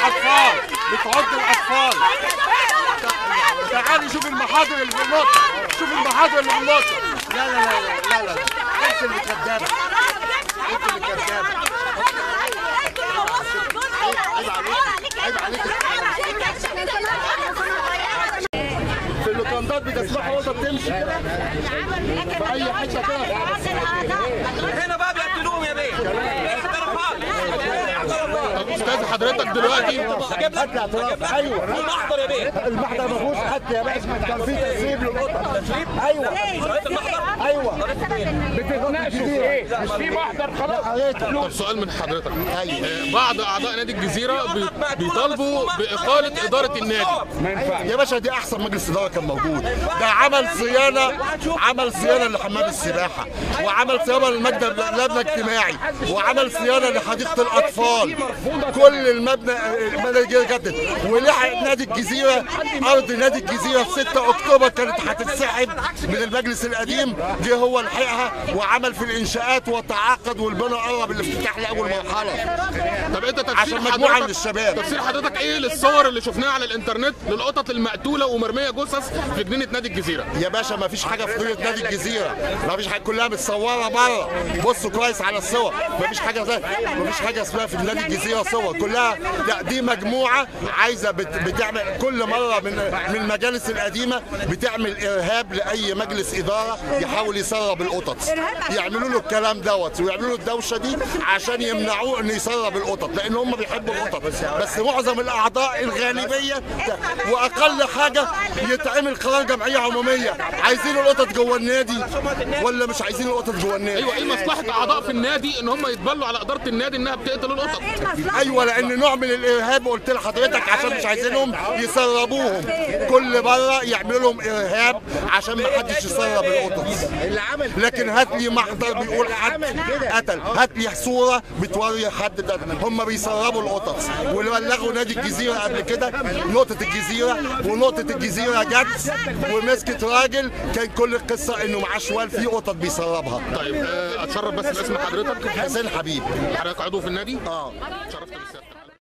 الاطفال بتعض الاطفال تعالي شوف المحاضر اللي في النقطه شوف المحاضر اللي في النقطه لا لا لا لا لا لا انت اللي كدابه انت اللي كدابه عيب عليك عيب عليك في اللوكندات بتسمعوا اوضه بتمشي في اي حته كده هنا بقى بيقتلوهم يا بيه اعترافات طب استاذ حضرتك دلوقتي جاب لك ايوه المحضر يا بيه المحضر ما فيهوش حتى يا باشا كان في تسريب للقطط ايوه شريط المحضر ايوه بتتناقشوا في ايه؟ مش في محضر خلاص طب سؤال من حضرتك آه، بعض اعضاء نادي الجزيره بي- بيطالبوا باقاله اداره النادي ما ينفعش يا باشا دي احسن مجلس اداره كان موجود ده عمل صيانه عمل صيانه لحمام السباحه وعمل صيانه للمبنى المبنى الاجتماعي وعمل صيانه لحديقه الاطفال كل المبنى المبنى جدد ولحق نادي الجزيره ارض نادي الجزيره في 6 اكتوبر كانت هتتسحب من المجلس القديم جه هو لحقها وعمل في الانشاءات وتعاقد والبنى قرب الافتتاح لاول مرحله طب انت تفسير عشان مجموعة حضرتك- من الشباب. تفسير حضرتك ايه للصور اللي شفناها على الانترنت للقطط المقتوله ومرميه جثث في جنينه نادي الجزيره يا باشا ما فيش حاجه في قريه نادي الجزيره ما فيش حاجه كلها متصوره بره بصوا كويس على الصور ما فيش حاجه زي ما فيش حاجه اسمها في نادي الجزيره صور كلها لا دي مجموعه عايزه بت... بتعمل كل مره من من المجالس القديمه بتعمل ارهاب لاي مجلس اداره يحاول يسرب القطط يعملوا له الكلام دوت ويعملوا له الدوشه دي عشان يمنعوه انه يسرب القطط لان هم بيحبوا القطط بس معظم الاعضاء الغالبيه واقل حاجه يتعمل قرار جمعيه عموميه عايزين القطط جوه النادي ولا مش عايزين القطط جوه النادي ايوه ايه مصلحه اعضاء في النادي ان هم يتبلوا على اداره النادي انها بتقتل القطط ايوه لان نوع من الارهاب قلت لحضرتك عشان مش عايزينهم يسربوهم كل مره يعملوا لهم ارهاب عشان ما حدش يسرب القطط لكن هات لي محضر بيقول حد قتل هات لي صوره بتوري حد ده هم بيسربوا القطط وبلغوا نادي الجزيره قبل كده نقطه الجزيره ونقطه الجزيره جت ومسكت راجل كان كل القصه انه معاه شوال فيه قطط بيسربها طيب آه، اتشرف بس باسم حضرتك حسين حبيب حضرتك عضو في النادي اه شرفت بالسيادة